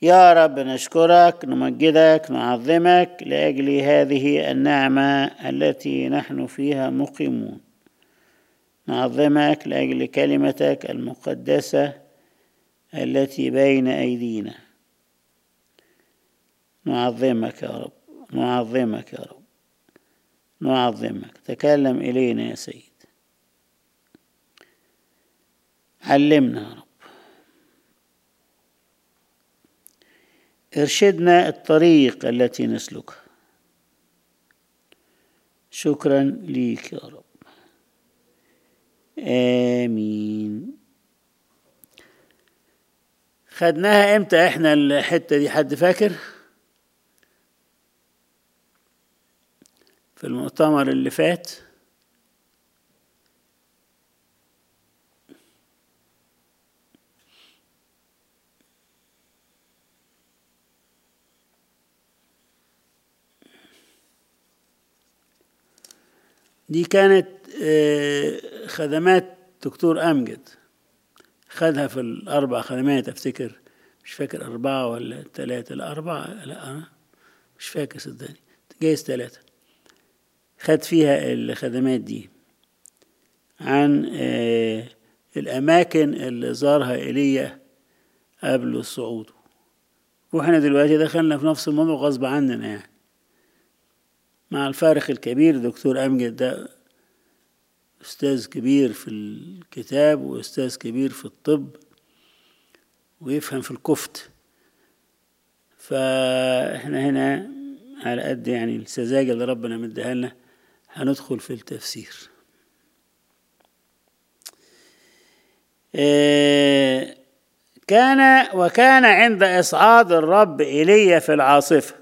يا رب نشكرك نمجدك نعظمك لاجل هذه النعمه التي نحن فيها مقيمون نعظمك لاجل كلمتك المقدسه التي بين ايدينا نعظمك يا رب نعظمك يا رب نعظمك تكلم الينا يا سيد علمنا يا رب ارشدنا الطريق التي نسلكها شكرا ليك يا رب امين خدناها امتى احنا الحته دي حد فاكر في المؤتمر اللي فات دي كانت خدمات دكتور أمجد خدها في الأربع خدمات أفتكر مش فاكر أربعة ولا ثلاثة لا أربعة لا أنا مش فاكر صدقني جايز ثلاثة خد فيها الخدمات دي عن الأماكن اللي زارها إيليا قبل الصعود وإحنا دلوقتي دخلنا في نفس الموضوع غصب عننا يعني مع الفارق الكبير دكتور أمجد ده أستاذ كبير في الكتاب وأستاذ كبير في الطب ويفهم في الكفت فإحنا هنا على قد يعني السذاجة اللي ربنا مديها لنا هندخل في التفسير كان وكان عند إصعاد الرب إيليا في العاصفة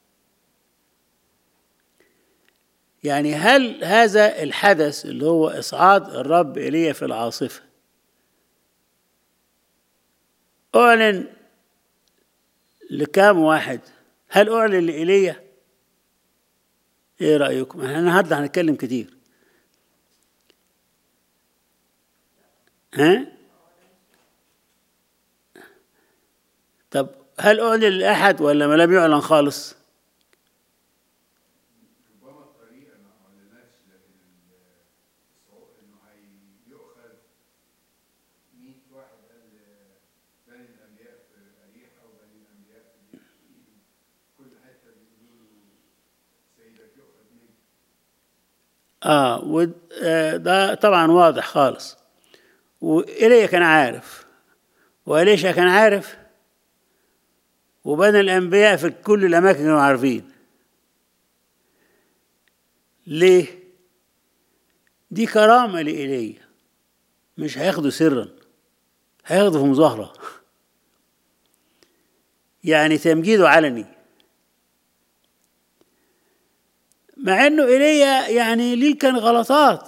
يعني هل هذا الحدث اللي هو إصعاد الرب إيليا في العاصفة أعلن لكام واحد هل أعلن لإيليا إيه رأيكم احنا النهاردة هنتكلم كتير ها طب هل أعلن لأحد ولا ما لم يعلن خالص اه وده طبعا واضح خالص وإيليا كان عارف وإليشا كان عارف وبني الأنبياء في كل الأماكن كانوا عارفين ليه؟ دي كرامة لإيليا مش هياخدوا سرا هياخدوا في مظاهرة يعني تمجيده علني مع انه ايليا يعني ليه كان غلطات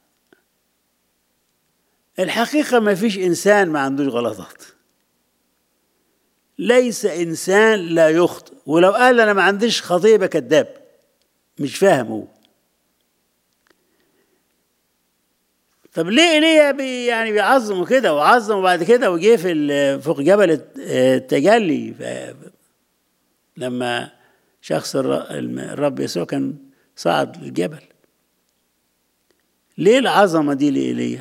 الحقيقة ما فيش إنسان ما عندوش غلطات ليس إنسان لا يخطئ ولو قال أنا ما عنديش خطية يبقى كذاب مش فاهم هو طب ليه ايليا بي يعني بيعظموا كده وعظموا بعد كده وجه في فوق جبل التجلي لما شخص الرب يسوع كان صعد الجبل ليه العظمه دي لايليا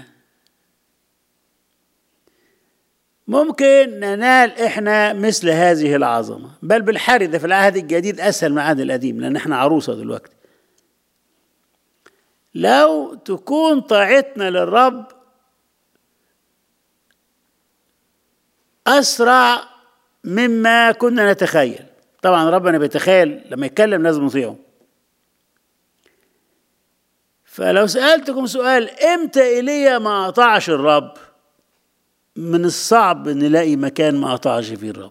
ممكن ننال احنا مثل هذه العظمه بل بالحري ده في العهد الجديد اسهل من العهد القديم لان احنا عروسه دلوقتي لو تكون طاعتنا للرب اسرع مما كنا نتخيل طبعا ربنا بيتخيل لما يتكلم لازم نطيعه فلو سألتكم سؤال امتى ايليا ما قطعش الرب من الصعب نلاقي مكان ما قطعش فيه الرب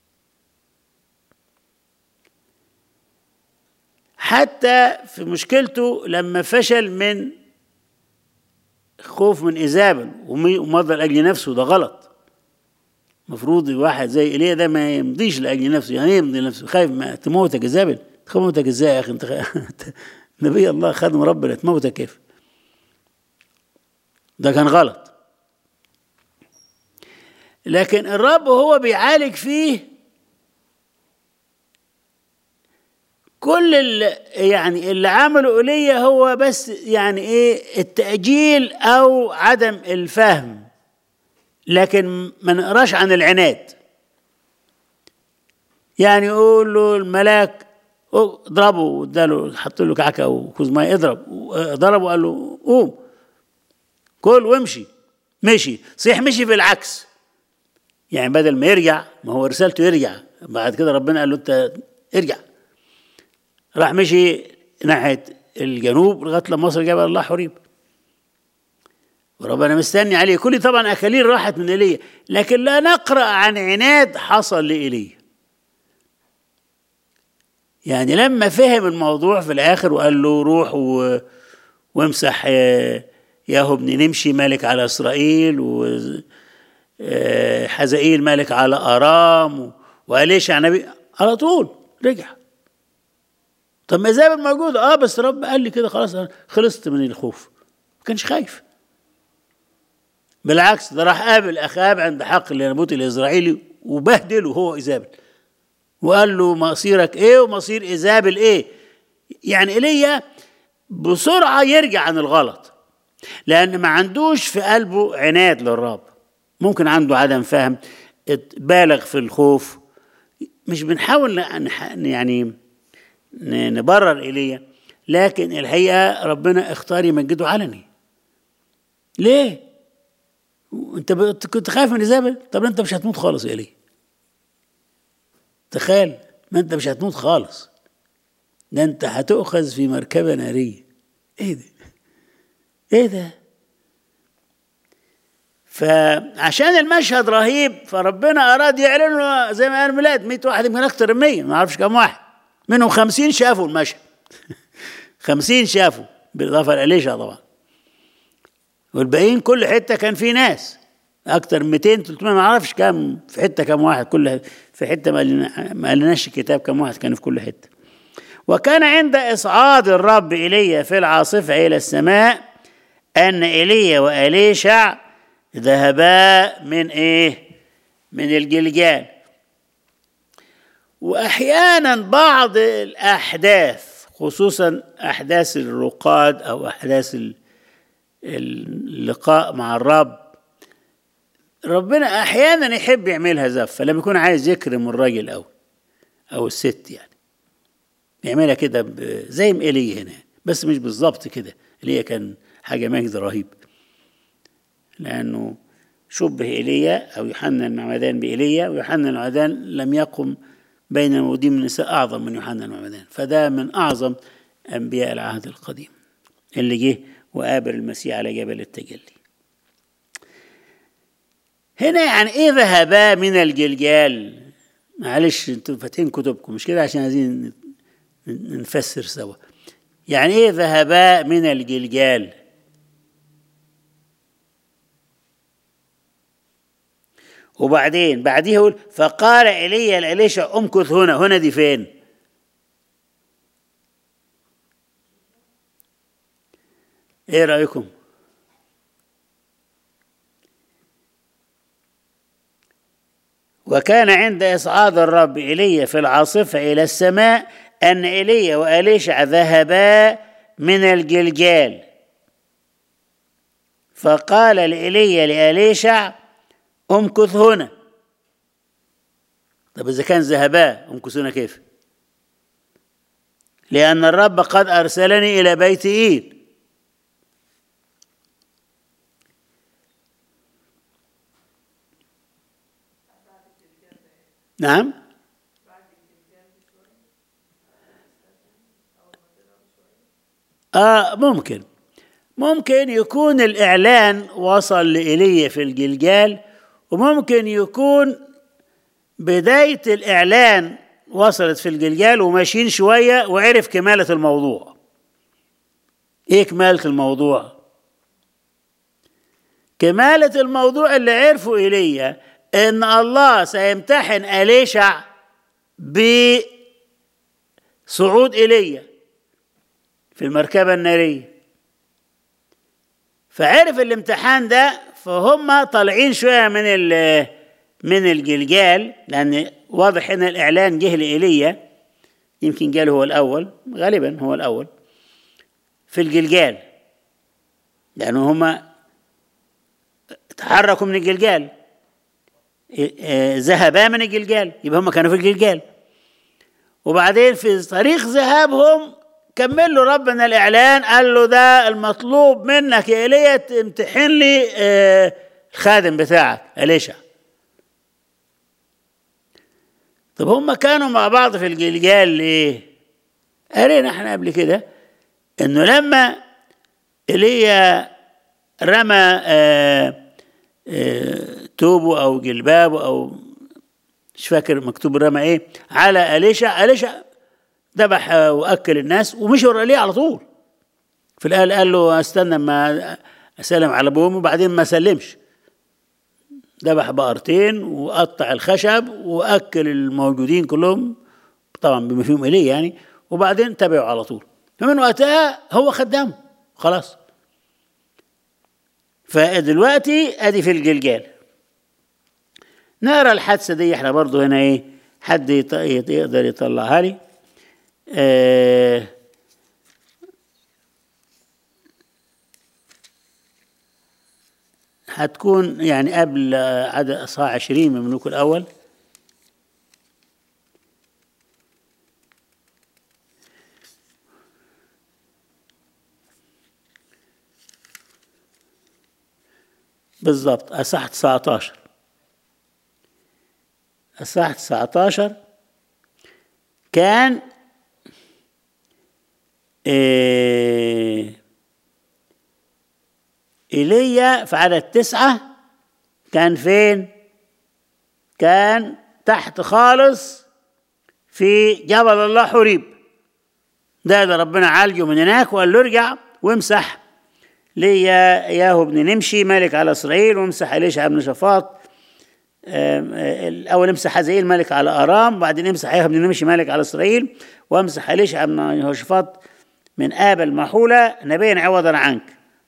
حتى في مشكلته لما فشل من خوف من ايزابل ومضى لاجل نفسه ده غلط المفروض واحد زي ايليا ده ما يمضيش لاجل نفسه يعني ايه يمضي لنفسه خايف ما تموتك ايزابل تموتك ازاي يا اخي انت نبي الله خدم ربنا تموتك كيف ده كان غلط لكن الرب هو بيعالج فيه كل اللي يعني اللي عمله ايليا هو بس يعني ايه التاجيل او عدم الفهم لكن ما نقراش عن العناد يعني يقول له الملاك اضربه واداله حط له كعكه وكوز ميه اضرب ضربه وقال له قوم كل وامشي مشي صحيح مشي بالعكس يعني بدل ما يرجع ما هو رسالته يرجع بعد كده ربنا قال له انت ارجع راح مشي ناحيه الجنوب لغايه لما وصل جبل الله حريب وربنا مستني عليه كل طبعا اكاليل راحت من ايليا لكن لا نقرا عن عناد حصل لايليا يعني لما فهم الموضوع في الاخر وقال له روح و... وامسح ياهو ابن نمشي ملك على اسرائيل و حزائيل ملك على ارام وقاليش على نبي على طول رجع طب ما زابل موجود اه بس رب قال لي كده خلاص انا خلصت من الخوف ما كانش خايف بالعكس ده راح قابل اخاب عند حقل النبوت الاسرائيلي وبهدله هو ايزابل وقال له مصيرك ايه ومصير ايزابل ايه يعني ايليا بسرعه يرجع عن الغلط لان ما عندوش في قلبه عناد للرب ممكن عنده عدم فهم بالغ في الخوف مش بنحاول يعني نبرر ايليا لكن الحقيقه ربنا اختار يمجده علني ليه انت كنت خايف من ايزابل طب انت مش هتموت خالص يا ايليا تخيل ما انت مش هتموت خالص ده انت هتؤخذ في مركبه ناريه ايه ده ايه ده فعشان المشهد رهيب فربنا اراد يعلن له زي ما قال ميلاد 100 واحد يمكن اكتر من 100 ما اعرفش كم واحد منهم 50 شافوا المشهد 50 شافوا بالاضافه لاليشا طبعا والباقيين كل حته كان في ناس اكتر من 200 300 ما اعرفش كام في حته كام واحد كل في حته ما قالناش الكتاب كام واحد كانوا في كل حته وكان عند اصعاد الرب ايليا في العاصفه الى السماء ان ايليا واليشع ذهبا من ايه من الجلجال واحيانا بعض الاحداث خصوصا احداث الرقاد او احداث اللقاء مع الرب ربنا احيانا يحب يعملها زفه لما يكون عايز يكرم الراجل او او الست يعني يعملها كده زي ما ايليا هنا بس مش بالظبط كده ايليا كان حاجه مجد رهيب لانه شبه ايليا او يوحنا المعمدان بايليا ويوحنا المعمدان لم يقم بين المولودين من النساء اعظم من يوحنا المعمدان فده من اعظم انبياء العهد القديم اللي جه وقابل المسيح على جبل التجلي هنا يعني ايه ذهبا من الجلجال معلش انتوا فاتحين كتبكم مش كده عشان عايزين نفسر سوا يعني ايه ذهبا من الجلجال وبعدين بعديه يقول فقال ايليا لإليشا امكث هنا هنا دي فين ايه رايكم وكان عند إصعاد الرب إيليا في العاصفة إلى السماء أن إيليا وأليشع ذهبا من الجلجال فقال لإيليا لأليشع امكث هنا طب إذا كان ذهبا امكث هنا كيف لأن الرب قد أرسلني إلى بيت إيل نعم آه ممكن ممكن يكون الإعلان وصل لإيليا في الجلجال وممكن يكون بداية الإعلان وصلت في الجلجال وماشيين شوية وعرف كمالة الموضوع إيه كمالة الموضوع؟ كمالة الموضوع اللي عرفه إيليا ان الله سيمتحن اليشع بصعود ايليا في المركبه الناريه فعرف الامتحان ده فهم طالعين شويه من من الجلجال لان واضح ان الاعلان جه لايليا يمكن قال هو الأول غالبا هو الأول في الجلجال لأنه هما تحركوا من الجلجال ذهبا من الجلجال يبقى هم كانوا في الجلجال وبعدين في طريق ذهابهم كمل له ربنا الإعلان قال له ده المطلوب منك يا إيليا تمتحن لي الخادم بتاعك أليشع طب هم كانوا مع بعض في الجلجال ليه؟ قرينا احنا قبل كده انه لما ايليا رمى آه آه توبه او جلبابه او مش فاكر مكتوب رمى ايه على اليشع اليشع ذبح واكل الناس ومشي ورا ايليا على طول في الاول قال له استنى ما اسلم على ابوهم وبعدين ما سلمش ذبح بقرتين وقطع الخشب واكل الموجودين كلهم طبعا بما فيهم ايليا يعني وبعدين تبعوا على طول فمن وقتها هو خدامه خلاص فدلوقتي ادي في الجلجال نقرا الحادثه دي احنا برضو هنا ايه حد يقدر يطلعها لي آه هتكون يعني قبل عدد اصحاح 20 من ملوك الاول بالضبط اصح 19 اصح 19 كان إيه ايليا في عدد تسعة كان فين؟ كان تحت خالص في جبل الله حريب ده ده ربنا عالجه من هناك وقال له ارجع وامسح ليا ياهو بن نمشي ملك على اسرائيل وامسح اليشع بن شفاط الاول امسح حزائيل ملك على ارام وبعدين امسح ياهو بن نمشي ملك على اسرائيل وامسح اليشع بن يهوشفاط من ابا المحوله نبيا عوضا عنك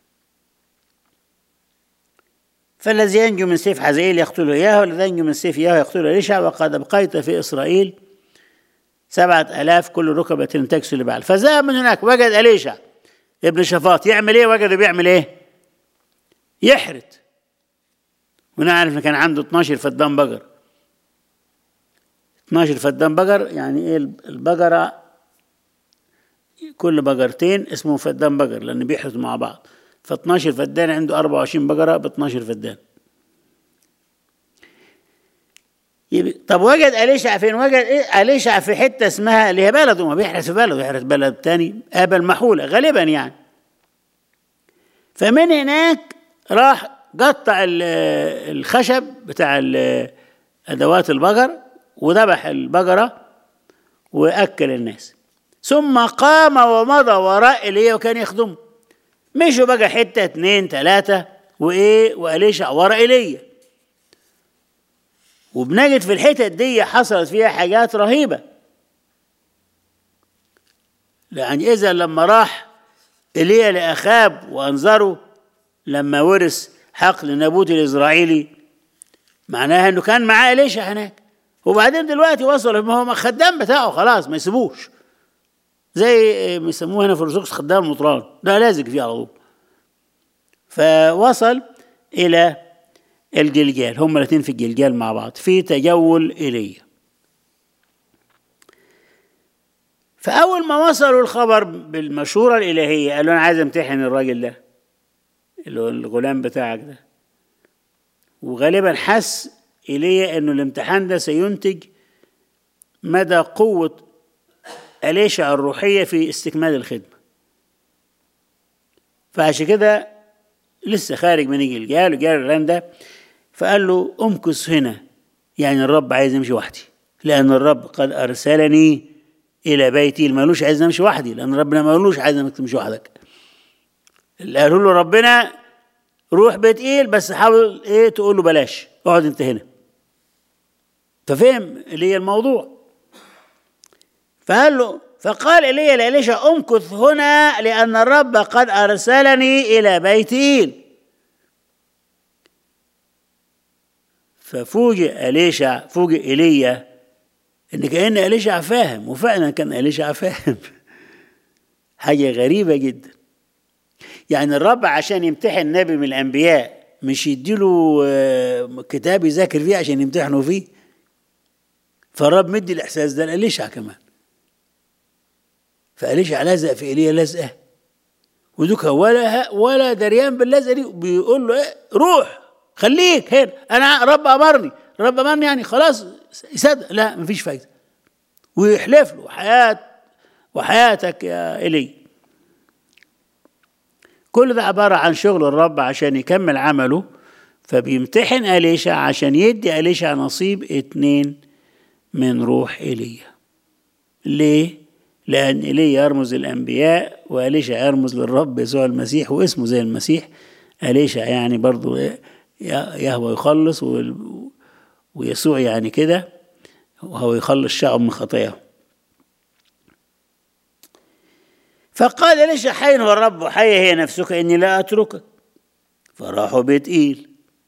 فالذي ينجو من سيف حزائيل يقتله إياه والذي ينجو من سيف إياه يقتله إليشع وقد أبقيت في إسرائيل سبعة ألاف كل ركبة تكسو لبعل فذهب من هناك وجد أليشع ابن شفاط يعمل إيه وجده بيعمل إيه يحرت ونعرف إن كان عنده 12 فدان بقر 12 فدان بقر يعني إيه البقرة كل بقرتين اسمه فدان بقر لأن بيحرثوا مع بعض ف 12 فدان عنده 24 بقرة ب 12 فدان طب وجد أليشع فين؟ وجد إيه؟ أليشع في حتة اسمها اللي هي بلده ما بيحرس في بلده يحرس بلد تاني آبا المحولة غالبا يعني فمن هناك راح قطع الخشب بتاع أدوات البقر وذبح البقرة وأكل الناس ثم قام ومضى وراء إيليا وكان يخدمه مشوا بقى حتة اتنين تلاتة وإيه وأليشع ورا إيليا وبنجد في الحتت دي حصلت فيها حاجات رهيبة لأن إذا لما راح إيليا لأخاب وأنظره لما ورث حقل نابوت الإسرائيلي معناها إنه كان معاه إليشع هناك وبعدين دلوقتي وصل هو خدام بتاعه خلاص ما يسيبوش زي بيسموه هنا في الرسوكس خدام المطران ده لازق فيه على طول فوصل إلى الجلجال هم الاثنين في الجلجال مع بعض في تجول إيليا فأول ما وصلوا الخبر بالمشورة الإلهية قالوا أنا عايز أمتحن الراجل ده اللي هو الغلام بتاعك ده وغالبا حس إيليا إنه الامتحان ده سينتج مدى قوة أليشع الروحية في استكمال الخدمة فعشان كده لسه خارج من الجلجال وجال الرام ده فقال له امكث هنا يعني الرب عايز امشي وحدي لان الرب قد ارسلني الى بيتي مالوش عايز امشي وحدي لان ربنا مالوش عايز انك تمشي وحدك اللي قالوا له ربنا روح بيت ايل بس حاول ايه تقول له بلاش اقعد انت هنا ففهم اللي هي الموضوع فقال له فقال إلي لإليشا أمكث هنا لأن الرب قد أرسلني إلى بيت إيل ففوجئ إليشع فوجئ إيليا ان كان اليشع فاهم وفعلا كان اليشع فاهم حاجه غريبه جدا يعني الرب عشان يمتحن نبي من الانبياء مش يديله آه، كتاب يذاكر فيه عشان يمتحنوا فيه فالرب مدي الاحساس ده لاليشع كمان فاليشع لزق في ايليا لزقه ودوكا ولا ولا دريان باللزقه دي بيقول له ايه روح خليك هنا انا رب امرني رب امرني يعني خلاص يصدق لا مفيش فايده ويحلف له حياه وحياتك يا ايلي كل ده عباره عن شغل الرب عشان يكمل عمله فبيمتحن اليشع عشان يدي اليشع نصيب اتنين من روح ايليا ليه لأن إيليا يرمز الأنبياء وأليشع يرمز للرب يسوع المسيح واسمه زي المسيح أليشع يعني برضو يهوى يخلص ويسوع يعني كده وهو يخلص شعب من خطاياهم فقال أليشع حين هو الرب حي هي نفسك إني لا أتركك فراحوا بيت إيل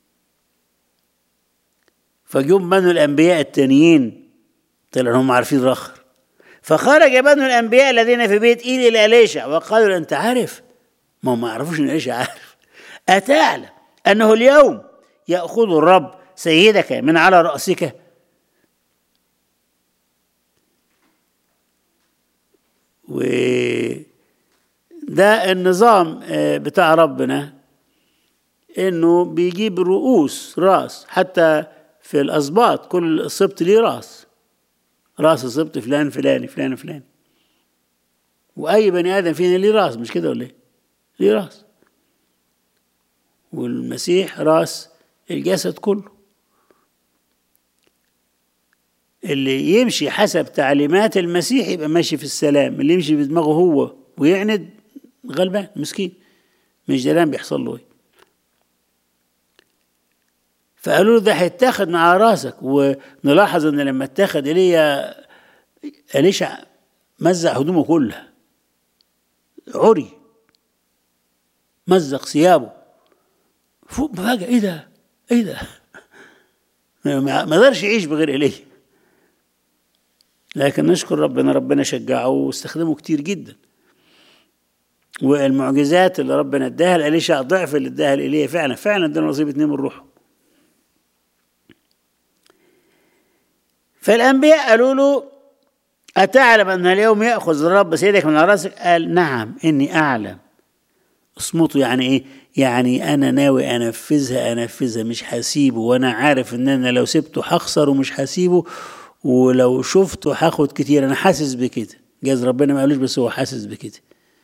فجم بنو الأنبياء التانيين طلعوا هم عارفين رخر فخرج بنو الانبياء الذين في بيت ايلي الى اليشع وقالوا انت عارف ما هم ما يعرفوش ان اليشع عارف اتعلم انه اليوم ياخذ الرب سيدك من على راسك و ده النظام بتاع ربنا انه بيجيب رؤوس راس حتى في الاسباط كل سبط ليه راس راس السبط فلان فلاني فلان فلان واي بني ادم فينا ليه راس مش كده ولا ايه ليه راس والمسيح راس الجسد كله اللي يمشي حسب تعليمات المسيح يبقى ماشي في السلام اللي يمشي بدماغه هو ويعند غلبان مسكين مش دران بيحصل له ايه فقالوا له ده هيتاخد مع راسك ونلاحظ ان لما اتاخد ايليا اليشع مزق هدومه كلها عري مزق ثيابه فوق فجأة ايه ده؟ ايه ده؟ ما قدرش يعيش بغير ايليا لكن نشكر ربنا ربنا شجعه واستخدمه كتير جدا والمعجزات اللي ربنا اداها لإليشع ضعف اللي اداها لإيليا فعلا فعلا ادانا نصيب اتنين من روحه فالأنبياء قالوا له أتعلم أن اليوم يأخذ الرب سيدك من راسك قال نعم إني أعلم اصمتوا يعني إيه يعني أنا ناوي أنفذها أنفذها مش هسيبه وأنا عارف إن أنا لو سبته هخسر ومش هسيبه ولو شفته هاخد كتير أنا حاسس بكده جاز ربنا ما قالوش بس هو حاسس بكده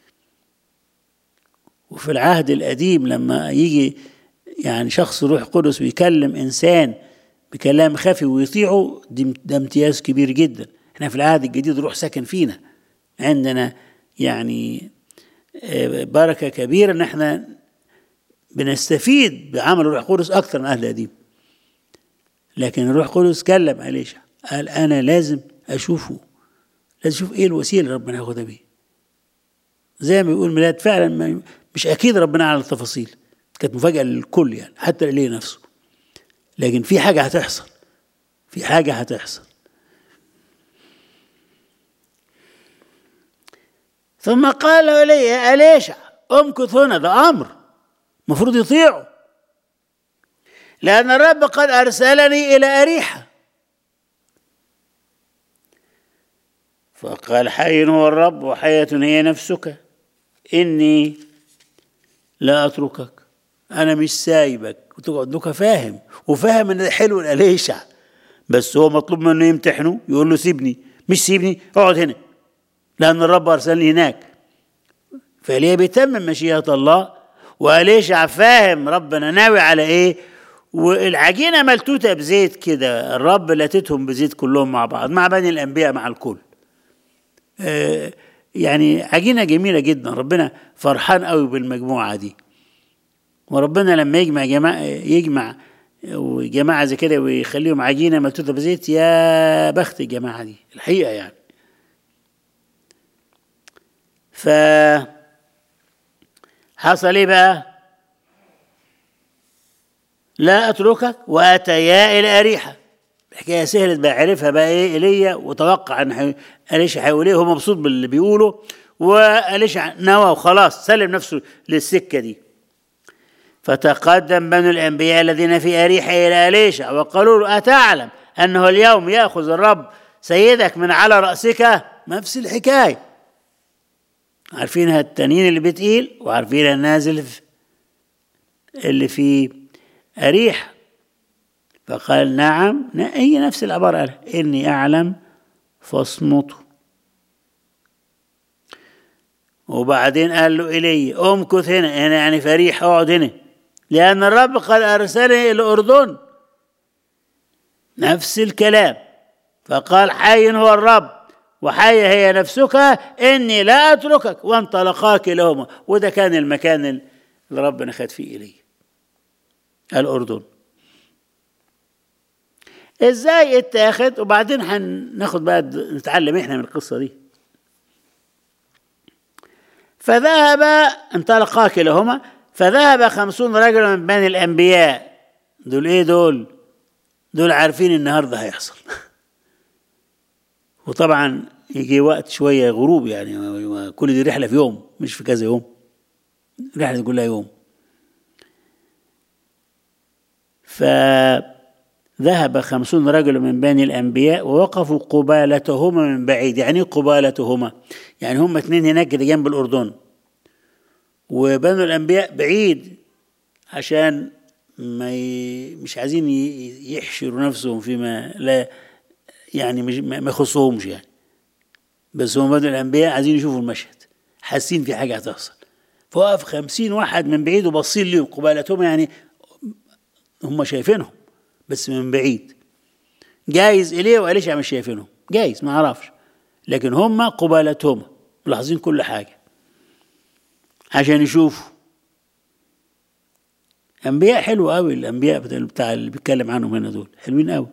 وفي العهد القديم لما يجي يعني شخص روح قدس ويكلم إنسان بكلام خفي ويطيعه ده امتياز كبير جدا احنا في العهد الجديد روح ساكن فينا عندنا يعني بركه كبيره ان احنا بنستفيد بعمل الروح القدس اكثر من اهل القديم لكن الروح القدس كلم عليشع قال انا لازم اشوفه لازم اشوف ايه الوسيله اللي ربنا ياخدها بيه زي ما بيقول ميلاد فعلا مش اكيد ربنا على التفاصيل كانت مفاجاه للكل يعني حتى ليه نفسه لكن في حاجة هتحصل في حاجة هتحصل ثم قال له إلي أليشع امكث هنا ده أمر المفروض يطيعه لأن الرب قد أرسلني إلى أريحة فقال حي هو الرب وحياة هي نفسك إني لا أتركك أنا مش سايبك وتقعد دوكا فاهم وفاهم ان ده حلو لأليشع بس هو مطلوب منه يمتحنه يقول له سيبني مش سيبني اقعد هنا لأن الرب أرسلني هناك فإليه بيتمم مشيئة الله وأليشع فاهم ربنا ناوي على إيه والعجينة ملتوتة بزيت كده الرب لاتتهم بزيت كلهم مع بعض مع بني الأنبياء مع الكل آه يعني عجينة جميلة جدا ربنا فرحان قوي بالمجموعة دي وربنا لما يجمع جماعة يجمع وجماعة زي كده ويخليهم عجينة ملتوتة بزيت يا بخت الجماعة دي الحقيقة يعني ف حصل ايه بقى لا اتركك واتيا الى اريحه الحكايه سهلت بقى عرفها بقى ايه ايليا وتوقع ان حي- اليشع هيقول ايه هو مبسوط باللي بيقوله واليشع نوى وخلاص سلم نفسه للسكه دي فتقدم بنو الانبياء الذين في اريحه الى اليشع وقالوا له اتعلم انه اليوم ياخذ الرب سيدك من على راسك نفس الحكايه عارفينها التانيين اللي بتقيل وعارفينها النازل في اللي في أريح فقال نعم هي نفس العبارة قالها إني أعلم فاصمتوا وبعدين قال له إلي أمكث هنا هنا يعني فريح اقعد هنا لأن الرب قد أرسلني إلى الأردن نفس الكلام فقال حي هو الرب وحي هي نفسك إني لا أتركك وانطلقا كلاهما وده كان المكان اللي ربنا خد فيه إلي الأردن ازاي اتاخد وبعدين هناخد بقى نتعلم احنا من القصه دي فذهب انطلقا كلاهما فذهب خمسون رجلا من بني الانبياء دول ايه دول دول عارفين النهارده هيحصل وطبعا يجي وقت شويه غروب يعني كل دي رحله في يوم مش في كذا يوم رحله كلها يوم فذهب خمسون رجل من بني الأنبياء ووقفوا قبالتهما من بعيد يعني قبالتهما يعني هم اتنين هناك كده جنب الأردن وبنو الأنبياء بعيد عشان ما ي... مش عايزين ي... يحشروا نفسهم فيما لا يعني مش ما يخصهمش يعني بس هم بنو الأنبياء عايزين يشوفوا المشهد حاسين في حاجة هتحصل فوقف خمسين واحد من بعيد وبصين ليهم قبالتهم يعني هم شايفينهم بس من بعيد جايز إليه وإليش مش شايفينهم جايز ما أعرفش لكن هم قبالتهم ملاحظين كل حاجة عشان يشوفوا أنبياء حلو قوي الأنبياء بتاع اللي بيتكلم عنهم هنا دول حلوين قوي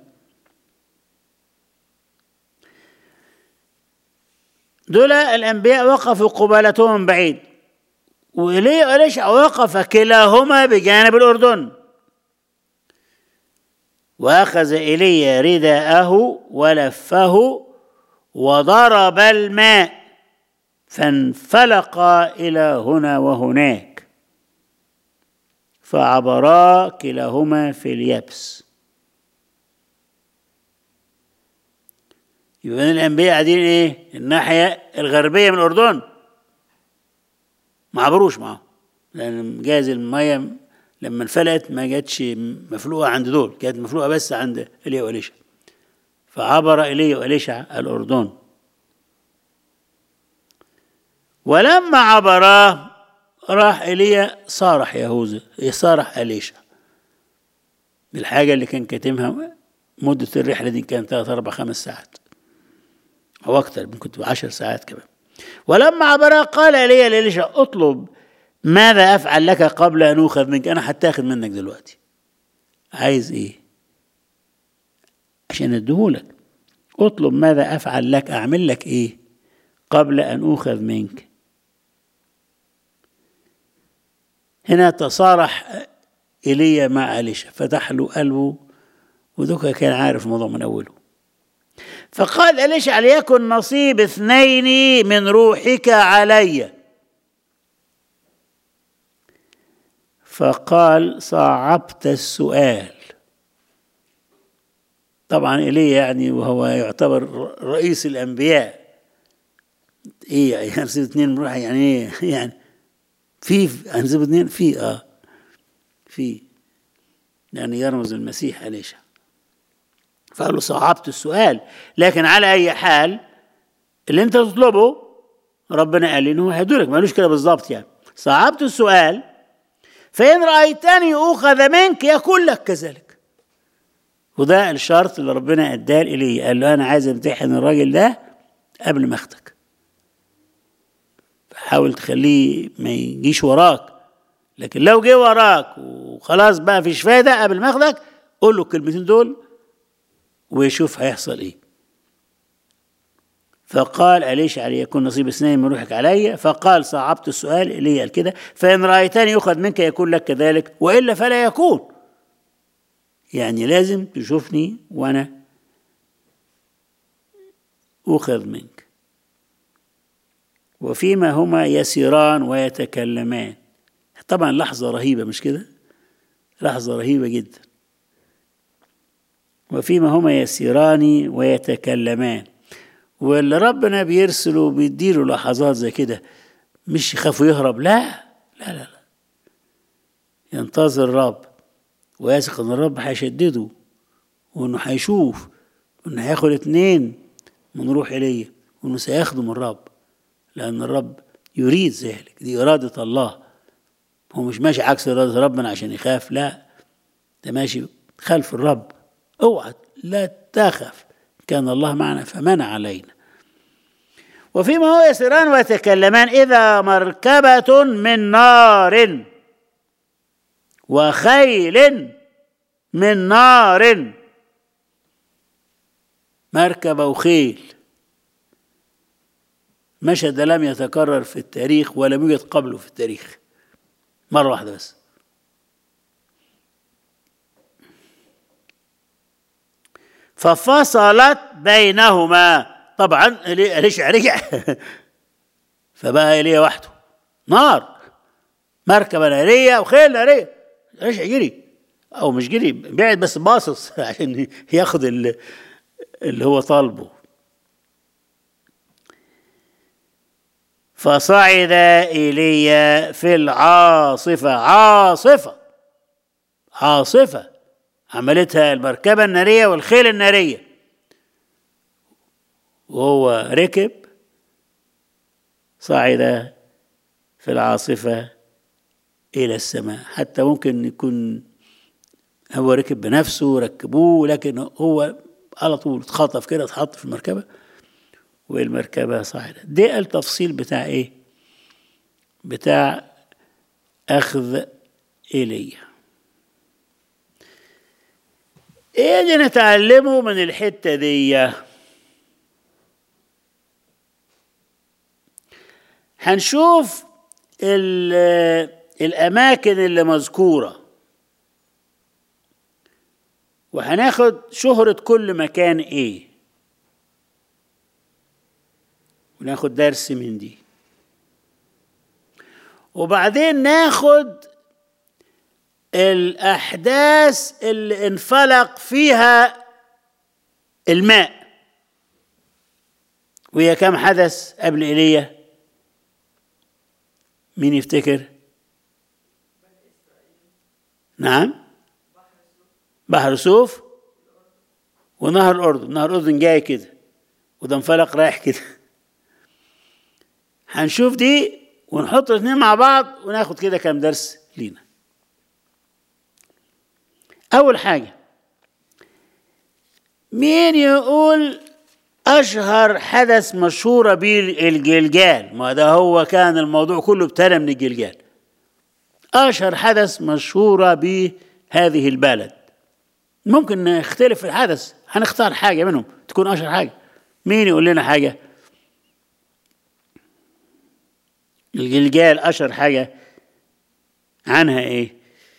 دول الأنبياء وقفوا قبالتهم من بعيد وإليه وإليش وقف كلاهما بجانب الأردن واخذ ايليا رداءه ولفه وضرب الماء فانفلق الى هنا وهناك فعبرا كلاهما في اليبس يبقى الانبياء قاعدين ايه الناحيه الغربيه من الاردن ما عبروش معاهم لان جاز الميه لما انفلقت ما جاتش مفلوقه عند دول كانت مفلوقه بس عند ايليا واليشع فعبر ايليا واليشع الاردن ولما عبراه راح ايليا صارح يهوذا صارح اليشع بالحاجه اللي كان كاتمها مده الرحله دي كانت ثلاث اربع خمس ساعات او اكثر ممكن تبقى عشر ساعات كمان ولما عبراه قال ايليا لإليشع اطلب ماذا افعل لك قبل ان اوخذ منك انا هتاخد منك دلوقتي عايز ايه عشان اديهولك اطلب ماذا افعل لك اعمل لك ايه قبل ان اوخذ منك هنا تصارح ايليا مع اليشا فتح له قلبه ودوكا كان عارف الموضوع من اوله فقال اليشا ليكن نصيب اثنين من روحك عليّ فقال صعبت السؤال طبعا إليه يعني وهو يعتبر رئيس الأنبياء إيه يعني هنسيب اتنين بروح يعني إيه يعني في هنسيب اتنين في آه في يعني يرمز المسيح عليش فقال له صعبت السؤال لكن على أي حال اللي أنت تطلبه ربنا قال لي إنه هيدولك مالوش كده بالظبط يعني صعبت السؤال فإن رأيتني أخذ منك يكون لك كذلك وده الشرط اللي ربنا اداه إليه قال له أنا عايز امتحن الراجل ده قبل ما أخدك حاول تخليه ما يجيش وراك لكن لو جه وراك وخلاص بقى فيش فايدة قبل ما أخدك قول له الكلمتين دول ويشوف هيحصل إيه فقال أليش علي يكون نصيب اثنين من روحك علي فقال صعبت السؤال إلي قال كده فإن رأيتني يؤخذ منك يكون لك كذلك وإلا فلا يكون يعني لازم تشوفني وأنا أخذ منك وفيما هما يسيران ويتكلمان طبعا لحظة رهيبة مش كده لحظة رهيبة جدا وفيما هما يسيران ويتكلمان واللي ربنا بيرسله وبيديله لحظات زي كده مش يخافوا يهرب لا لا لا, لا. ينتظر الرب ويثق ان الرب هيشدده وانه هيشوف وانه هياخد اتنين من روح ايليا وانه سيخدم الرب لان الرب يريد ذلك دي اراده الله هو مش ماشي عكس اراده ربنا عشان يخاف لا ده ماشي خلف الرب اوعى لا تخف كان الله معنا فمن علينا وفيما هو يسيران ويتكلمان إذا مركبة من نار وخيل من نار مركبة وخيل مشهد لم يتكرر في التاريخ ولم يوجد قبله في التاريخ مرة واحدة بس ففصلت بينهما طبعا اليشع رجع فبقى ايليا وحده نار مركبة نارية وخيل نارية اليشع جري او مش جري بعد بس باصص عشان ياخد اللي, اللي هو طالبه فصعد ايليا في العاصفة عاصفة عاصفة عملتها المركبة النارية والخيل النارية وهو ركب صعد في العاصفة إلى السماء حتى ممكن يكون هو ركب بنفسه ركبوه لكن هو على طول اتخطف كده اتحط في المركبة والمركبة صعدت ده التفصيل بتاع ايه بتاع أخذ إيليا ايه اللي نتعلمه من الحتة دي هنشوف الأماكن اللي مذكورة وهناخد شهرة كل مكان إيه وناخد درس من دي وبعدين ناخد الأحداث اللي انفلق فيها الماء وهي كم حدث قبل إيليا مين يفتكر نعم بحر سوف ونهر الأردن نهر الأردن جاي كده وده انفلق رايح كده هنشوف دي ونحط الاثنين مع بعض وناخد كده كام درس لينا أول حاجة مين يقول أشهر حدث مشهورة به الجلجال ما ده هو كان الموضوع كله ابتدى من الجلجال أشهر حدث مشهورة به هذه البلد ممكن نختلف في الحدث هنختار حاجة منهم تكون أشهر حاجة مين يقول لنا حاجة الجلجال أشهر حاجة عنها إيه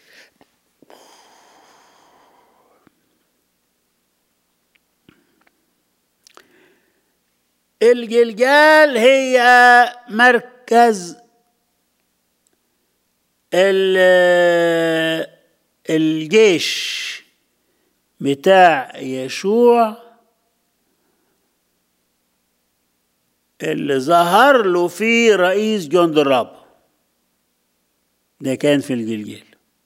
الجلجال هي مركز الجيش بتاع يشوع اللي ظهر له فيه رئيس جند الرب ده كان في الجلجال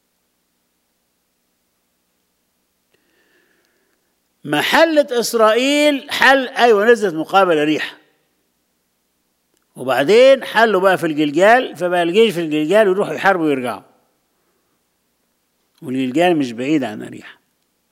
محلة إسرائيل حل أيوة نزلت مقابل ريحة وبعدين حلوا بقى في الجلجال فبقى الجيش في الجلجال ويروحوا يحاربوا ويرجعوا والجلجال مش بعيد عن ريحة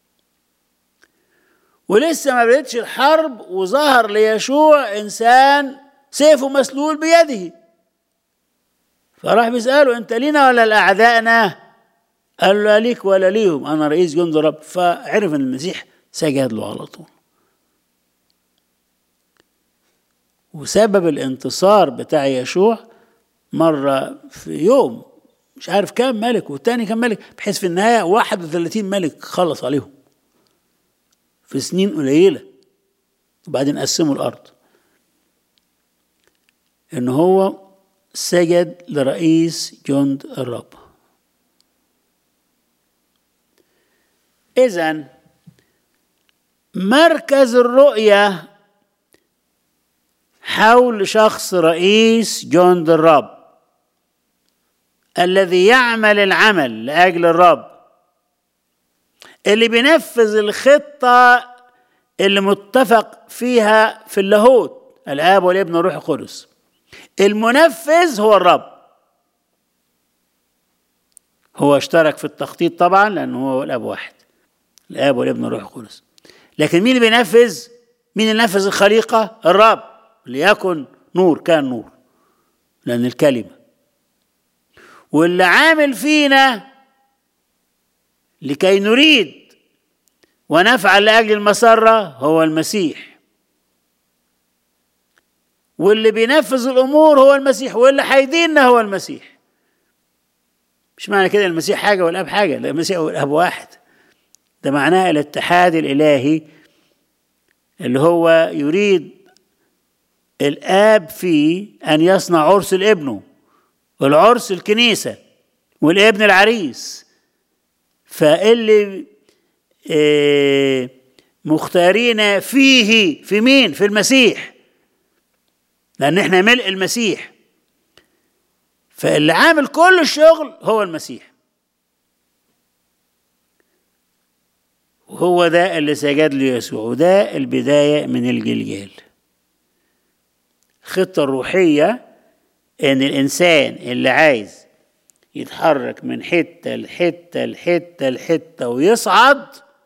ولسه ما بدتش الحرب وظهر ليشوع إنسان سيفه مسلول بيده فراح بيسأله أنت لينا ولا لأعدائنا؟ قال له لا ليك ولا ليهم أنا رئيس جند رب فعرف أن المسيح سجد له على طول وسبب الانتصار بتاع يشوع مرة في يوم مش عارف كام ملك والتاني كام ملك بحيث في النهاية 31 ملك خلص عليهم في سنين قليلة وبعدين قسموا الأرض ان هو سجد لرئيس جند الرب اذا مركز الرؤيه حول شخص رئيس جند الرب الذي يعمل العمل لاجل الرب اللي بينفذ الخطه اللي متفق فيها في اللاهوت الاب والابن والروح القدس المنفذ هو الرب هو اشترك في التخطيط طبعا لانه هو الاب واحد الاب والابن والروح القدس لكن مين اللي بينفذ مين اللي نفذ الخليقه الرب ليكن نور كان نور لان الكلمه واللي عامل فينا لكي نريد ونفعل لاجل المسره هو المسيح واللي بينفذ الامور هو المسيح واللي هيديننا هو المسيح مش معنى كده المسيح حاجه والاب حاجه لا المسيح والاب واحد ده معناه الاتحاد الالهي اللي هو يريد الاب فيه ان يصنع عرس لابنه والعرس الكنيسه والابن العريس فاللي آه مختارين فيه في مين في المسيح لان احنا ملء المسيح فاللي عامل كل الشغل هو المسيح وهو ده اللي سجد له يسوع وده البداية من الجلجال الخطة الروحية ان الانسان اللي عايز يتحرك من حتة لحتة لحتة لحتة ويصعد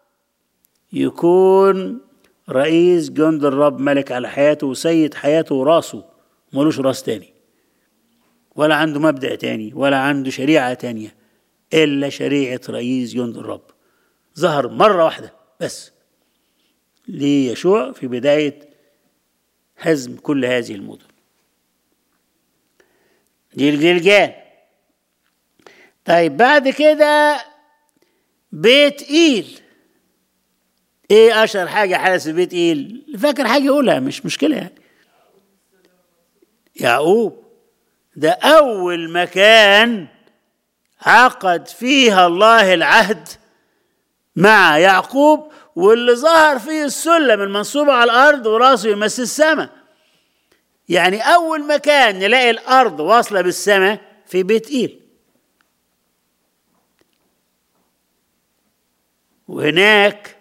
يكون رئيس جند الرب ملك على حياته وسيد حياته وراسه ملوش راس تاني ولا عنده مبدأ تاني ولا عنده شريعة تانية إلا شريعة رئيس جند الرب ظهر مرة واحدة بس ليشوع في بداية هزم كل هذه المدن دي الجلجال طيب بعد كده بيت إيل ايه اشهر حاجه حدث في بيت ايل فاكر حاجه يقولها مش مشكله يعني يعقوب ده اول مكان عقد فيها الله العهد مع يعقوب واللي ظهر فيه السلم المنصوب على الارض وراسه يمس السماء يعني اول مكان نلاقي الارض واصله بالسماء في بيت ايل وهناك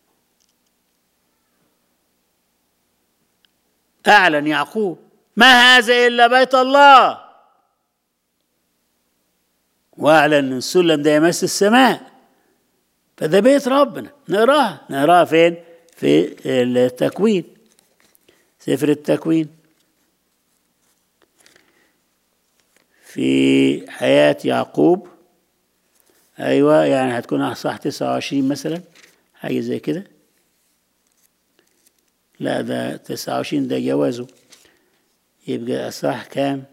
اعلن يعقوب ما هذا الا بيت الله واعلن ان السلم ده يمس السماء فده بيت ربنا نقراها نقراها فين في التكوين سفر التكوين في حياة يعقوب أيوة يعني هتكون أصح 29 مثلا حاجة زي كده لا ده 29 ده جوازه يبقى أصح كام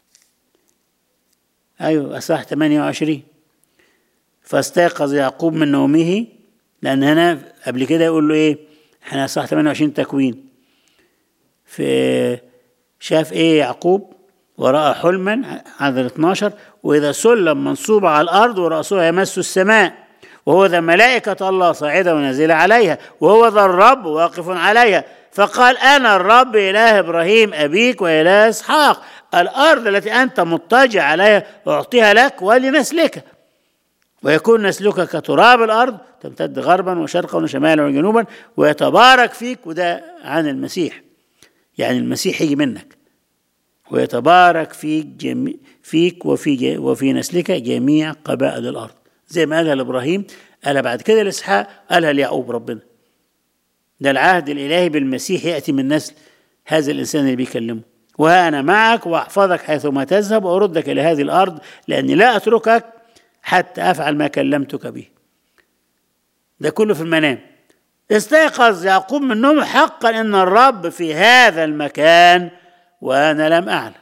أيوة أصح 28 فاستيقظ يعقوب من نومه لأن هنا قبل كده يقول له إيه احنا أصح 28 تكوين في شاف إيه يعقوب ورأى حلما عدد 12 وإذا سلم منصوب على الأرض ورأسها يمس السماء وهو ذا ملائكة الله صاعدة ونازلة عليها وهو ذا الرب واقف عليها فقال أنا الرب إله إبراهيم أبيك وإله إسحاق الأرض التي أنت مضطجع عليها أعطيها لك ولنسلك ويكون نسلك كتراب الأرض تمتد غربا وشرقا وشمالا وجنوبا ويتبارك فيك وده عن المسيح يعني المسيح يجي منك ويتبارك فيك جميع فيك وفي وفي نسلك جميع قبائل الارض زي ما قالها لابراهيم قالها بعد كده لاسحاق قالها ليعقوب ربنا ده العهد الالهي بالمسيح ياتي من نسل هذا الانسان اللي بيكلمه وها انا معك واحفظك حيثما تذهب واردك الى هذه الارض لاني لا اتركك حتى افعل ما كلمتك به ده كله في المنام استيقظ يعقوب من نومه حقا ان الرب في هذا المكان وانا لم اعلم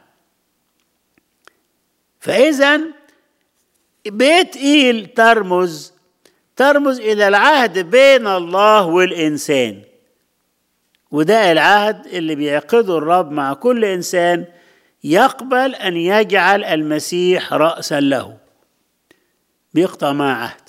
فاذا بيت ايل ترمز ترمز الى العهد بين الله والانسان وده العهد اللي بيعقده الرب مع كل انسان يقبل أن يجعل المسيح رأسا له بيقطع معه عهد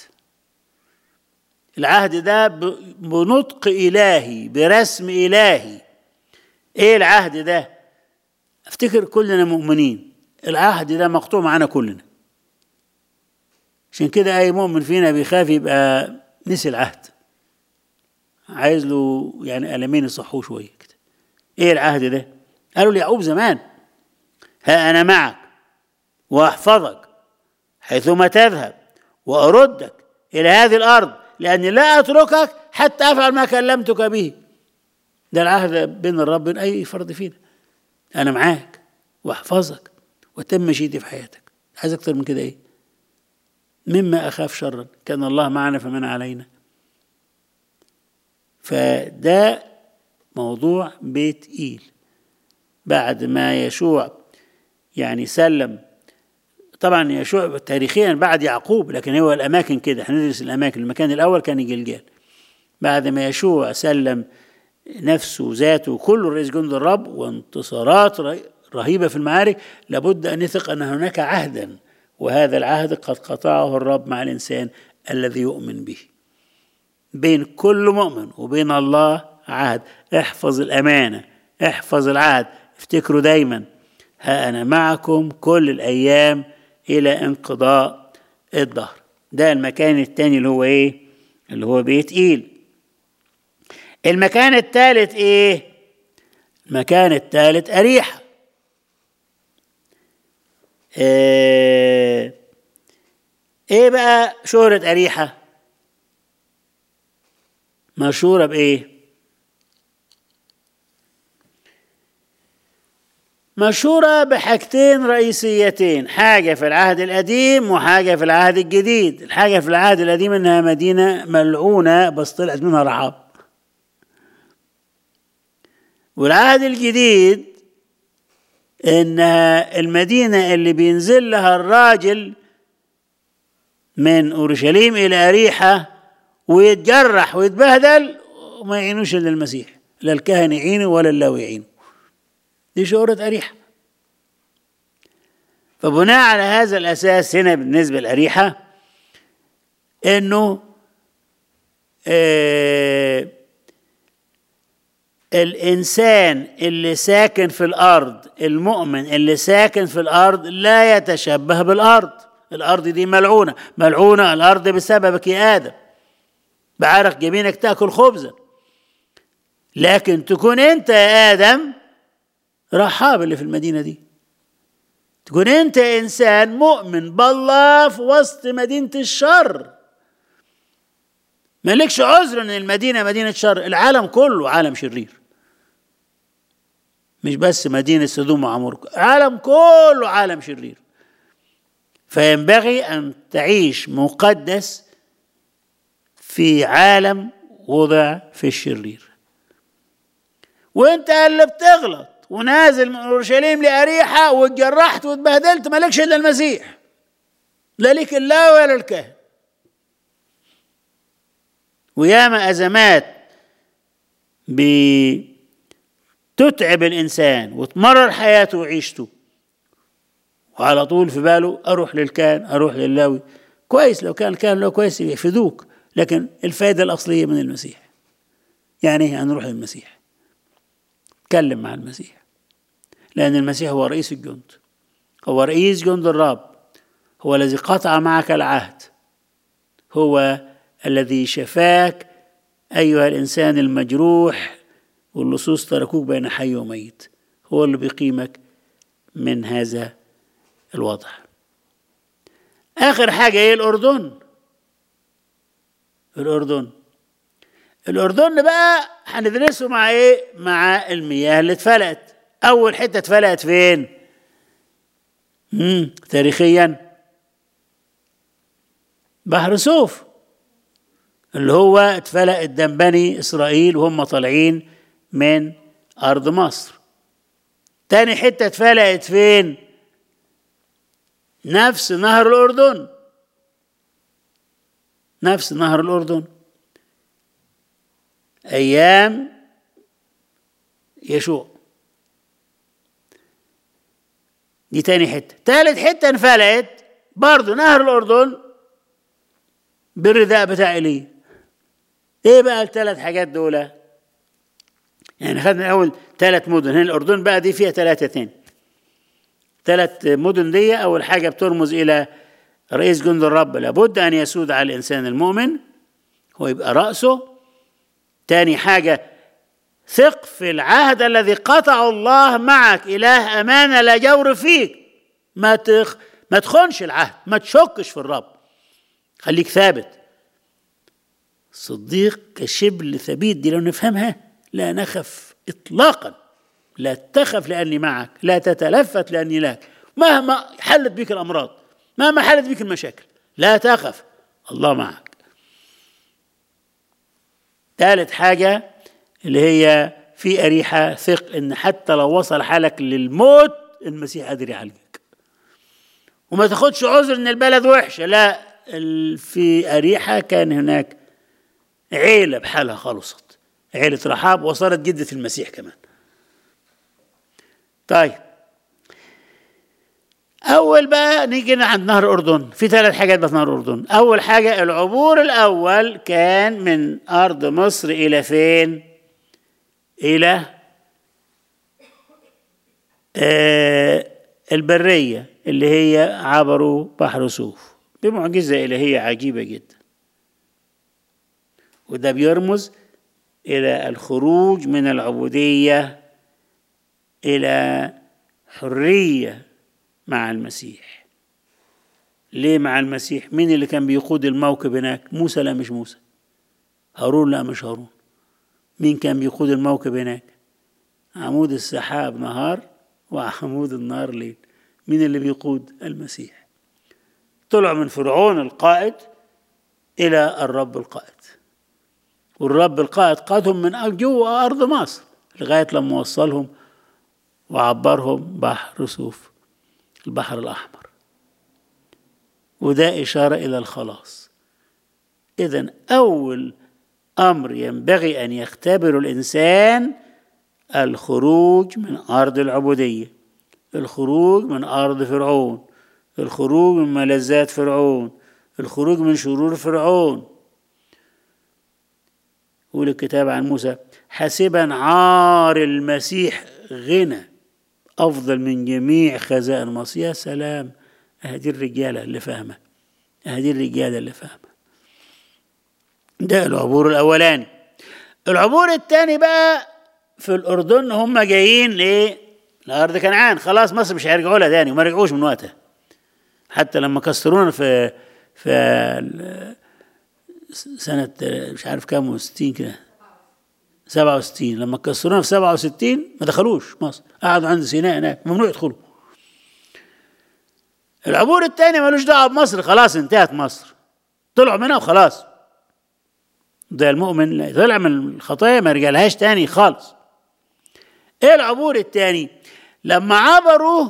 العهد ده بنطق إلهي برسم إلهي إيه العهد ده أفتكر كلنا مؤمنين العهد ده مقطوع معانا كلنا عشان كده أي مؤمن فينا بيخاف يبقى نسي العهد عايز له يعني قلمين يصحوه شوية كده إيه العهد ده قالوا ليعقوب زمان ها أنا معك وأحفظك حيثما تذهب وأردك إلى هذه الأرض لأني لا أتركك حتى أفعل ما كلمتك به ده العهد بين الرب وبين أي فرد فينا أنا معاك وأحفظك وتم مشيتي في حياتك عايز أكتر من كده إيه مما أخاف شرا كان الله معنا فمن علينا فده موضوع بيت إيل بعد ما يشوع يعني سلم طبعا يشوع تاريخيا بعد يعقوب لكن هو الاماكن كده هندرس الاماكن المكان الاول كان جلجال بعد ما يشوع سلم نفسه ذاته كله رئيس جند الرب وانتصارات رهيبه في المعارك لابد ان نثق ان هناك عهدا وهذا العهد قد قطعه الرب مع الانسان الذي يؤمن به بين كل مؤمن وبين الله عهد احفظ الامانه احفظ العهد افتكروا دايما ها انا معكم كل الايام الى انقضاء الدهر ده المكان الثاني اللي هو ايه اللي هو بيت ايل المكان الثالث ايه المكان الثالث اريحه ايه, إيه بقى شهرة أريحة مشهورة بإيه مشهورة بحاجتين رئيسيتين حاجة في العهد القديم وحاجة في العهد الجديد الحاجة في العهد القديم إنها مدينة ملعونة بس طلعت منها رعاب والعهد الجديد إنها المدينة اللي بينزل لها الراجل من أورشليم إلى أريحة ويتجرح ويتبهدل وما يعينوش إلا المسيح لا الكهن يعينه ولا اللاوي يعينه دي شهرة أريحة فبناء على هذا الأساس هنا بالنسبة لأريحة إنه آه الإنسان اللي ساكن في الأرض المؤمن اللي ساكن في الأرض لا يتشبه بالأرض الأرض دي ملعونة ملعونة الأرض بسببك يا آدم بعرق جبينك تأكل خبزا لكن تكون أنت يا آدم رحاب اللي في المدينة دي تكون أنت إنسان مؤمن بالله في وسط مدينة الشر مالكش عذر ان المدينه مدينه شر العالم كله عالم شرير مش بس مدينه سدوم وعمور العالم كله عالم شرير فينبغي ان تعيش مقدس في عالم وضع في الشرير وانت اللي بتغلط ونازل من اورشليم لاريحه واتجرحت واتبهدلت مالكش الا المسيح لا ليك الله ولا الكاهن وياما ازمات بتتعب الانسان وتمرر حياته وعيشته وعلى طول في باله اروح للكاهن اروح للاوي كويس لو كان الكاهن لو كويس يحفظوك لكن الفائده الاصليه من المسيح يعني ايه هنروح للمسيح اتكلم مع المسيح لان المسيح هو رئيس الجند هو رئيس جند الرب هو الذي قطع معك العهد هو الذي شفاك أيها الإنسان المجروح واللصوص تركوك بين حي وميت هو اللي بيقيمك من هذا الوضع آخر حاجة هي الأردن الأردن الأردن بقى هندرسه مع إيه؟ مع المياه اللي اتفلقت أول حتة اتفلقت فين؟ مم. تاريخيا بحر سوف اللي هو اتفلق قدام بني اسرائيل وهم طالعين من ارض مصر تاني حته اتفلقت فين نفس نهر الاردن نفس نهر الاردن ايام يشوع دي تاني حتة تالت حتة انفلقت برضه نهر الأردن بالرداء بتاع إيليا إيه بقى الثلاث حاجات دول؟ يعني خدنا أول ثلاث مدن هنا الأردن بقى دي فيها ثلاثة تاني ثلاث مدن دي أول حاجة بترمز إلى رئيس جند الرب لابد أن يسود على الإنسان المؤمن هو يبقى رأسه تاني حاجة ثق في العهد الذي قطعه الله معك إله أمانة لا جور فيك ما تخ... ما تخونش العهد ما تشكش في الرب خليك ثابت صديق كشبل ثبيت دي لو نفهمها لا نخف إطلاقا لا تخف لأني معك لا تتلفت لأني لك مهما حلت بك الأمراض مهما حلت بك المشاكل لا تخف الله معك ثالث حاجة اللي هي في أريحة ثق إن حتى لو وصل حالك للموت المسيح قادر يعالجك وما تاخدش عذر إن البلد وحشة لا في أريحة كان هناك عيلة بحالها خلصت عيلة رحاب وصارت جدة المسيح كمان طيب أول بقى نيجي عند نهر الأردن في ثلاث حاجات بقى في نهر الأردن أول حاجة العبور الأول كان من أرض مصر إلى فين؟ إلى آه البرية اللي هي عبروا بحر سوف بمعجزة إلهية عجيبة جدا وده بيرمز إلى الخروج من العبودية إلى حرية مع المسيح ليه مع المسيح مين اللي كان بيقود الموكب هناك موسى لا مش موسى هارون لا مش هارون مين كان بيقود الموكب هناك عمود السحاب نهار وعمود النار ليل مين اللي بيقود المسيح طلعوا من فرعون القائد إلى الرب القائد والرب القائد قادهم من جوه أرض مصر لغاية لما وصلهم وعبرهم بحر سوف البحر الأحمر وده إشارة إلى الخلاص إذا أول أمر ينبغي أن يختبره الإنسان الخروج من أرض العبودية الخروج من أرض فرعون الخروج من ملذات فرعون الخروج من شرور فرعون يقول الكتاب عن موسى حسبا عار المسيح غنى أفضل من جميع خزائن مصر يا سلام هذه الرجالة اللي فاهمة هذه الرجالة اللي فاهمة ده العبور الأولاني العبور الثاني بقى في الأردن هم جايين لإيه؟ لأرض كنعان خلاص مصر مش هيرجعوا لها تاني وما رجعوش من وقتها حتى لما كسرونا في في سنة مش عارف كام وستين كده سبعة وستين لما كسرونا في سبعة وستين ما دخلوش مصر قعدوا عند سيناء هناك ممنوع يدخلوا العبور الثاني ملوش دعوة بمصر خلاص انتهت مصر طلعوا منها وخلاص ده المؤمن طلع من الخطايا ما رجعلهاش تاني خالص ايه العبور الثاني لما عبروا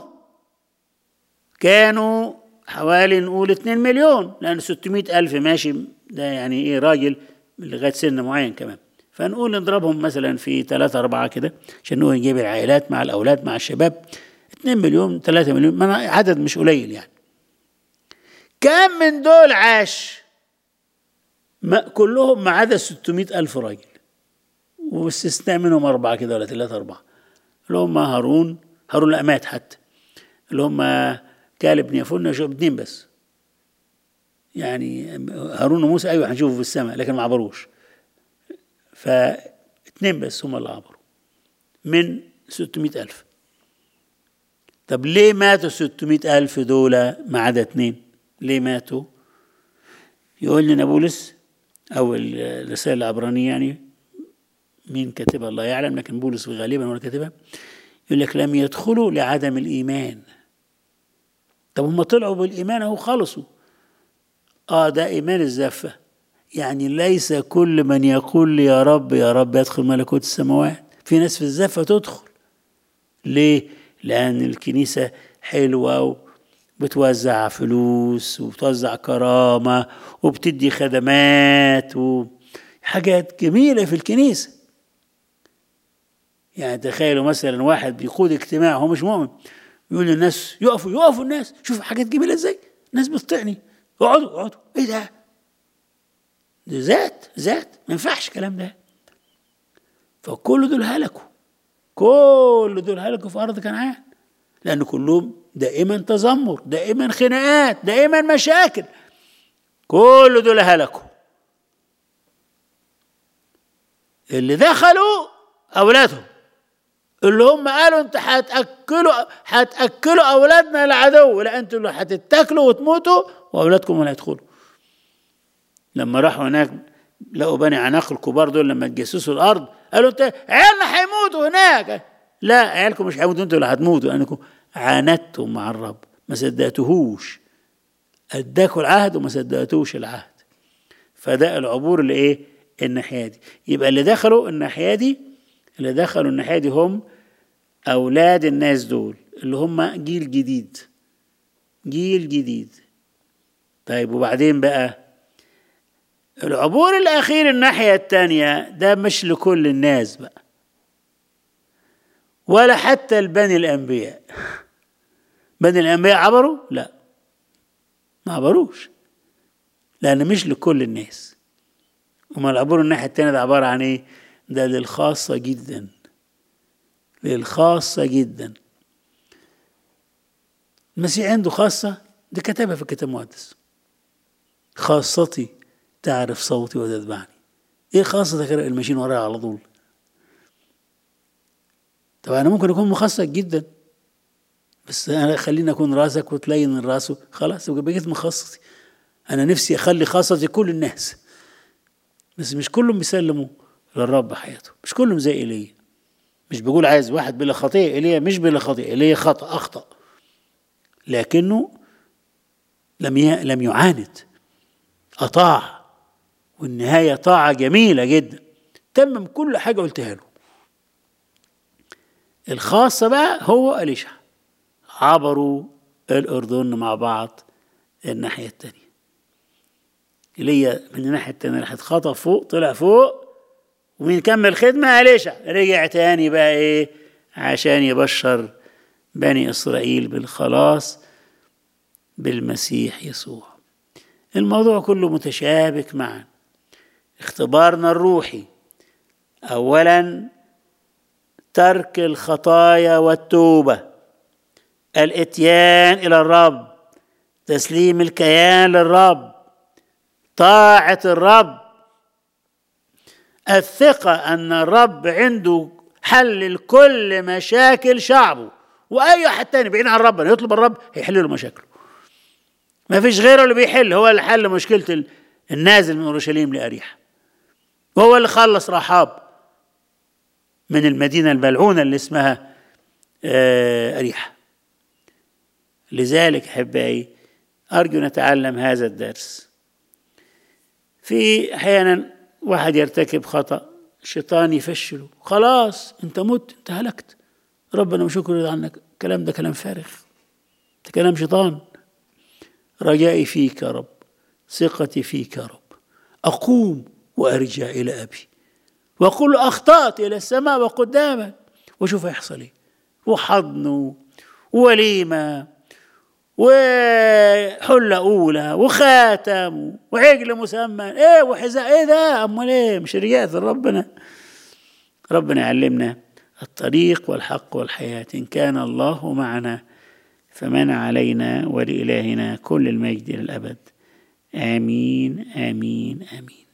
كانوا حوالي نقول 2 مليون لان 600 الف ماشي ده يعني ايه راجل لغايه سن معين كمان فنقول نضربهم مثلا في ثلاثة أربعة كده عشان هو يجيب العائلات مع الأولاد مع الشباب 2 مليون 3 مليون عدد مش قليل يعني كم من دول عاش ما كلهم ما عدا 600 ألف راجل واستثناء منهم أربعة كده ولا ثلاثة أربعة اللي هم هارون هارون لا مات حتى اللي هم كالب بن يفن شوف اتنين بس يعني هارون وموسى أيوة هنشوفه في السماء لكن ما عبروش فاتنين بس هم اللي عبروا من 600 ألف طب ليه ماتوا 600 ألف دول ما عدا اتنين ليه ماتوا يقول لنا بولس أو الرسالة العبرانية يعني مين كاتبها الله يعلم لكن بولس غالبا هو كاتبها يقول لك لم يدخلوا لعدم الإيمان طب هم طلعوا بالإيمان أهو خلصوا آه ده إيمان الزفة يعني ليس كل من يقول لي يا رب يا رب يدخل ملكوت السماوات في ناس في الزفة تدخل ليه؟ لأن الكنيسة حلوة بتوزع فلوس وبتوزع كرامة وبتدي خدمات وحاجات جميلة في الكنيسة يعني تخيلوا مثلا واحد بيقود اجتماع هو مش مؤمن يقول للناس يقفوا يقفوا الناس شوف حاجات جميله ازاي الناس بتطيعني اقعدوا اقعدوا ايه ده ده ذات ذات ما ينفعش الكلام ده فكل دول هلكوا كل دول هلكوا في ارض كنعان لان كلهم دائما تذمر دائما خناقات دائما مشاكل كل دول هلكوا اللي دخلوا اولادهم اللي هم قالوا انت هتاكلوا هتاكلوا اولادنا العدو لا انتوا اللي هتتاكلوا وتموتوا واولادكم اللي هيدخلوا لما راحوا هناك لقوا بني عناق الكبار دول لما تجسسوا الارض قالوا انت عيالنا هيموتوا هناك لا عيالكم مش هيموتوا انتوا اللي هتموتوا لانكم عاندتم مع الرب ما صدقتوهوش اداكوا العهد وما صدقتوش العهد فده العبور اللي ايه الناحيه دي يبقى اللي دخلوا الناحيه دي اللي دخلوا الناحيه دي هم اولاد الناس دول اللي هم جيل جديد جيل جديد طيب وبعدين بقى العبور الأخير الناحية التانية ده مش لكل الناس بقى ولا حتى البني الأنبياء بني الأنبياء عبروا؟ لا ما عبروش لأن مش لكل الناس وما العبور الناحية التانية ده عبارة عن إيه؟ ده للخاصة جدا للخاصة جدا المسيح عنده خاصة دي كتبها في الكتاب المقدس خاصتي تعرف صوتي وتتبعني ايه خاصتك الماشيين ورايا على طول طبعا انا ممكن اكون مخصص جدا بس انا خليني اكون راسك وتلين راسه خلاص بقيت مخصصي انا نفسي اخلي خاصتي كل الناس بس مش كلهم بيسلموا للرب حياته مش كلهم زي ايليا مش بقول عايز واحد بلا خطيئه ايليا مش بلا خطيئه ايليا خطا اخطا لكنه لم ي... لم يعاند اطاع والنهايه طاعه جميله جدا تمم كل حاجه قلتها له الخاصه بقى هو اليشع عبروا الاردن مع بعض الناحيه التانيه ايليا من الناحيه التانيه راح اتخطف فوق طلع فوق ومين كمل خدمه اليشع رجع تاني بقى ايه عشان يبشر بني اسرائيل بالخلاص بالمسيح يسوع الموضوع كله متشابك معا اختبارنا الروحي اولا ترك الخطايا والتوبه الاتيان الى الرب تسليم الكيان للرب طاعه الرب الثقه ان الرب عنده حل لكل مشاكل شعبه واي واحد تاني بعيد عن ربنا يطلب الرب هيحل له مشاكله ما فيش غيره اللي بيحل هو اللي حل مشكله النازل من اورشليم لاريحا وهو اللي خلص رحاب من المدينه الملعونه اللي اسمها اريحا لذلك احبائي ارجو نتعلم هذا الدرس في احيانا واحد يرتكب خطا الشيطان يفشله خلاص انت مت انت هلكت ربنا وشكر عنك الكلام ده كلام فارغ ده كلام شيطان رجائي فيك يا رب ثقتي فيك يا رب أقوم وأرجع إلى أبي وأقول أخطأت إلى السماء وقدامك وشوف هيحصل إيه وحضن ووليمة وحلة أولى وخاتم وعجل مسمى إيه وحذاء إيه ده أمال إيه مش رجعت ربنا ربنا يعلمنا الطريق والحق والحياة إن كان الله معنا فمن علينا ولإلهنا كل المجد إلى الأبد آمين آمين آمين